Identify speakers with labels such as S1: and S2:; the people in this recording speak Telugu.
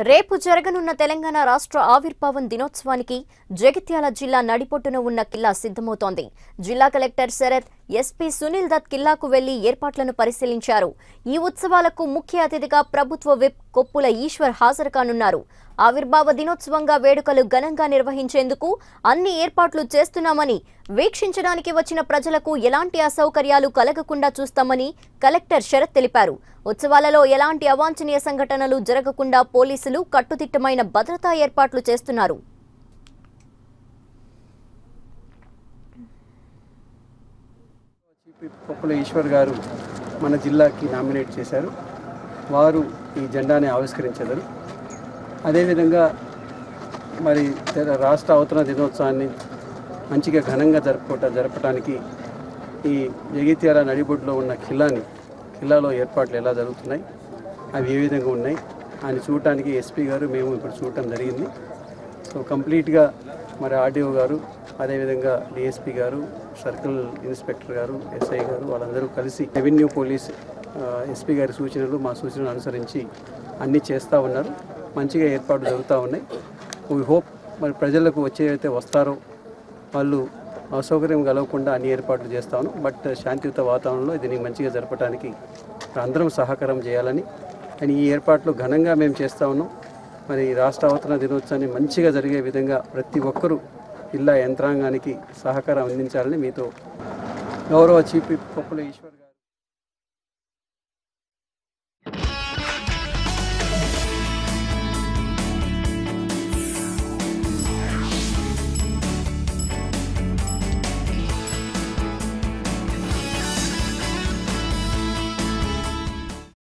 S1: రేపు జరగనున్న తెలంగాణ రాష్ట్ర ఆవిర్భావం దినోత్సవానికి జగిత్యాల జిల్లా నడిపొట్టున ఉన్న కిల్లా సిద్ధమవుతోంది జిల్లా కలెక్టర్ శరత్ ఎస్పీ సునీల్ దత్ కిల్లాకు వెళ్లి ఏర్పాట్లను పరిశీలించారు ఈ ఉత్సవాలకు ముఖ్య అతిథిగా ప్రభుత్వ విప్ కొప్పుల ఈశ్వర్ హాజరు కానున్నారు ఆవిర్భావ దినోత్సవంగా వేడుకలు ఘనంగా నిర్వహించేందుకు అన్ని ఏర్పాట్లు చేస్తున్నామని వీక్షించడానికి వచ్చిన ప్రజలకు ఎలాంటి అసౌకర్యాలు కలగకుండా చూస్తామని కలెక్టర్ శరత్ తెలిపారు ఉత్సవాలలో ఎలాంటి అవాంఛనీయ సంఘటనలు జరగకుండా పోలీసులు కట్టుదిట్టమైన భద్రతా ఏర్పాట్లు చేస్తున్నారు
S2: చీఫ్ విప్ కొప్పుల ఈశ్వర్ గారు మన జిల్లాకి నామినేట్ చేశారు వారు ఈ జెండాని ఆవిష్కరించారు అదేవిధంగా మరి తెల- రాష్ట్ర అవతరణ దినోత్సవాన్ని మంచిగా ఘనంగా జరుపుకోట జరపడానికి ఈ జగిత్యాల నడిబొడ్డులో ఉన్న ఖిల్లాని ఖిల్లాలో ఏర్పాట్లు ఎలా జరుగుతున్నాయి అవి ఏ విధంగా ఉన్నాయి అని చూడటానికి ఎస్పీ గారు మేము ఇప్పుడు చూడటం జరిగింది సో కంప్లీట్గా మరి ఆర్డీఓ గారు అదేవిధంగా డిఎస్పీ గారు సర్కిల్ ఇన్స్పెక్టర్ గారు ఎస్ఐ గారు వాళ్ళందరూ కలిసి రెవెన్యూ పోలీస్ ఆ, ఎస్పీ గారి సూచనలు మా సూచనలు అనుసరించి అన్నీ చేస్తూ ఉన్నారు మంచిగా ఏర్పాట్లు జరుగుతూ ఉన్నాయి వీ హోప్ మరి ప్రజలకు వచ్చేదైతే వస్తారో వాళ్ళు అసౌకర్యం కలగకుండా అన్ని ఏర్పాట్లు చేస్తాను బట్ శాంతియుత వాతావరణంలో దీన్ని మంచిగా జరపడానికి అందరం సహకారం చేయాలని అండ్ ఈ ఏర్పాట్లు ఘనంగా మేము చేస్తా ఉన్నాం మరి రాష్ట్ర అవతరణ దినోత్సవాన్ని మంచిగా జరిగే విధంగా ప్రతి ఒక్కరూ జిల్లా యంత్రాంగానికి సహకారం అందించాలని మీతో గౌరవ చీఫ్ విప్ కొప్పుల ఈశ్వర్ గారు